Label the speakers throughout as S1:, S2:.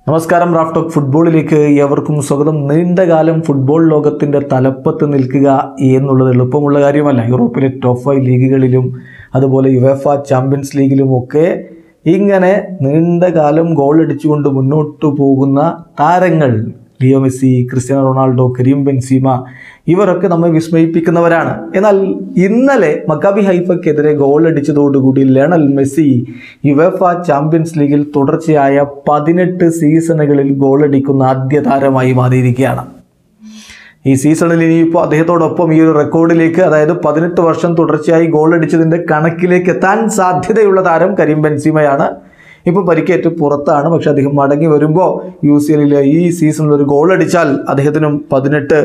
S1: നമസ്കാരം Raf talk ഫുട്ബോളിലേക്ക് ഏവർക്കും സ്വാഗതം നീണ്ടകാലം ഫുട്ബോൾ ലോകത്തിൻ്റെ തലപ്പത്ത് നിൽക്കുക എന്നുള്ളത് എളുപ്പമുള്ള കാര്യമല്ല യൂറോപ്പിലെ ടോപ്പ് ഫൈവ് ലീഗുകളിലും അതുപോലെ യുവേഫ ചാമ്പ്യൻസ് ലീഗിലും ഒക്കെ ഇങ്ങനെ നീണ്ടകാലം ഗോൾ അടിച്ചുകൊണ്ട് മുന്നോട്ട് പോകുന്ന താരങ്ങൾ Leo Messi Cristiano Ronaldo Karim Benzema ഇവരൊക്കെ നമ്മെ വിസ്മയിപ്പിക്കുന്നവരാണ് എന്നാൽ ഇന്നലെ മക്കാബി ഹൈഫയ്ക്കെതിരെ ഗോൾ അടിച്ചതോടുകൂടി ലയണൽ മെസ്സി യുവേഫ ചാമ്പ്യൻസ് ലീഗിൽ തുടർച്ചയായ പതിനെട്ട് സീസണുകളിൽ ഗോൾ അടിക്കുന്ന ആദ്യ താരമായി മാറിയിരിക്കുകയാണ് ഈ സീസണിൽ ഇനിയിപ്പോൾ അദ്ദേഹത്തോടൊപ്പം ഈ ഒരു റെക്കോർഡിലേക്ക് അതായത് പതിനെട്ട് വർഷം തുടർച്ചയായി ഗോൾ അടിച്ചതിൻ്റെ കണക്കിലേക്ക് എത്താൻ സാധ്യതയുള്ള താരം കരീം ബെൻസീമയാണ് ഇപ്പോൾ പരിക്കേറ്റ് പുറത്താണ് പക്ഷെ അദ്ദേഹം മടങ്ങി വരുമ്പോൾ യു സി എല്ലിൽ ഈ സീസണിൽ ഒരു ഗോൾ അടിച്ചാൽ അദ്ദേഹത്തിനും പതിനെട്ട്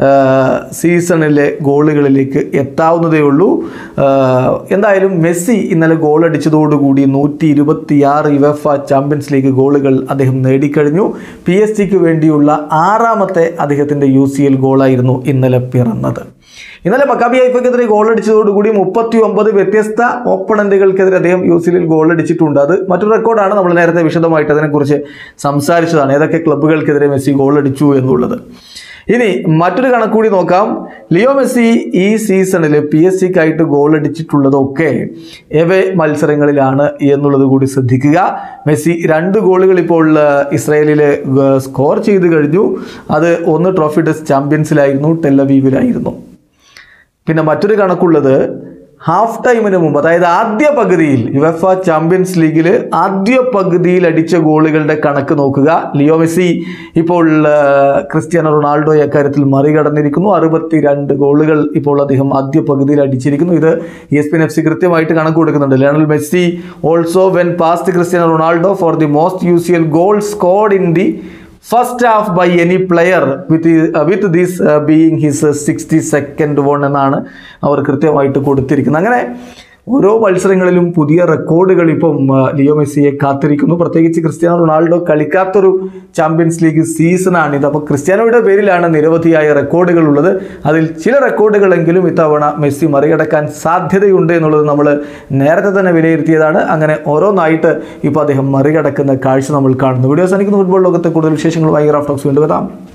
S1: സീസണിലെ ഗോളുകളിലേക്ക് എത്താവുന്നതേ ഉള്ളൂ ആ, എന്തായാലും മെസ്സി ഇന്നലെ ഗോൾ അടിച്ചതോടുകൂടി നൂറ്റി ഇരുപത്തിയാറ് യുവഫ ചാമ്പ്യൻസ് ലീഗ് ഗോളുകൾ അദ്ദേഹം നേടിക്കഴിഞ്ഞു പി എസ് ജിക്ക് വേണ്ടിയുള്ള ആറാമത്തെ അദ്ദേഹത്തിൻ്റെ യു സി എൽ ഗോളായിരുന്നു ഇന്നലെ പിറന്നത് ഇന്നലെ മക്കാബി ഹൈഫയ്ക്കെതിരെ ഗോൾ അടിച്ചതോടുകൂടി മുപ്പത്തി ഒമ്പത് വ്യത്യസ്ത ഓപ്പണന്റുകൾക്കെതിരെ അദ്ദേഹം യു സി എല്ലിൽ ഗോൾ അടിച്ചിട്ടുണ്ട് അത് മറ്റൊരു റെക്കോർഡാണ് നമ്മൾ നേരത്തെ വിശദമായിട്ട് അതിനെക്കുറിച്ച് സംസാരിച്ചതാണ് ഏതൊക്കെ ക്ലബ്ബുകൾക്കെതിരെ മെസ്സി ഗോൾ അടിച്ചു എന്നുള്ളത് ഇനി മറ്റൊരു കണക്കൂടി നോക്കാം ലിയോ മെസ്സി ഈ സീസണിൽ പി എസ് സിക്കായിട്ട് ഗോൾ അടിച്ചിട്ടുള്ളതൊക്കെ എവേ മത്സരങ്ങളിലാണ് എന്നുള്ളത് കൂടി ശ്രദ്ധിക്കുക മെസ്സി രണ്ട് ഗോളുകൾ ഇപ്പോൾ ആ, ഇസ്രായേലിൽ ആ, സ്കോർ ചെയ്ത് കഴിഞ്ഞു അത് ഒന്ന് ട്രോഫി ടെസ്റ്റ് ചാമ്പ്യൻസിലായിരുന്നു ടെല്ലവീവിലായിരുന്നു പിന്നെ മറ്റൊരു കണക്കുള്ളത് ഹാഫ് ടൈമിന് മുമ്പ് അതായത് ആദ്യ പകുതിയിൽ യുവഫ ചാമ്പ്യൻസ് ലീഗിൽ ആദ്യ പകുതിയിൽ അടിച്ച ഗോളുകളുടെ കണക്ക് നോക്കുക ലിയോ മെസ്സി ഇപ്പോൾ ആ, ക്രിസ്ത്യാനോ റൊണാൾഡോ അക്കാര്യത്തിൽ മറികടന്നിരിക്കുന്നു അറുപത്തി രണ്ട് ഗോളുകൾ ഇപ്പോൾ അദ്ദേഹം ആദ്യ പകുതിയിൽ അടിച്ചിരിക്കുന്നു ഇത് E S P F C കൃത്യമായിട്ട് കണക്ക് കൊടുക്കുന്നുണ്ട് Lionel Messi also when past Cristiano Ronaldo for the most U C L goal scored in the first half by any player with with this being his sixty second one എന്നാണ് അവർ കൃത്യമായിട്ട് കൊടുത്തിരിക്കുന്നത് അങ്ങനെ ഓരോ മത്സരങ്ങളിലും പുതിയ റെക്കോർഡുകൾ ഇപ്പം ആ, ലിയോ മെസ്സിയെ കാത്തിരിക്കുന്നു പ്രത്യേകിച്ച് ക്രിസ്ത്യാനോ റൊണാൾഡോ കളിക്കാത്തൊരു ചാമ്പ്യൻസ് ലീഗ് സീസണാണ് ഇത് അപ്പോൾ ക്രിസ്ത്യാനോയുടെ പേരിലാണ് നിരവധിയായ റെക്കോർഡുകൾ ഉള്ളത് അതിൽ ചില റെക്കോർഡുകളെങ്കിലും ഇത്തവണ മെസ്സി മറികടക്കാൻ സാധ്യതയുണ്ട് എന്നുള്ളത് നമ്മൾ നേരത്തെ തന്നെ വിലയിരുത്തിയതാണ് അങ്ങനെ ഓരോന്നായിട്ട് ഇപ്പോൾ അദ്ദേഹം മറികടക്കുന്ന കാഴ്ച നമ്മൾ കാണുന്നു വീഡിയോ അവസാനിക്കുന്ന ഫുട്ബോൾ ലോകത്തെ കൂടുതൽ വിശേഷങ്ങളുമായി റാഫ് ടോക്സ് വീണ്ടും വരാം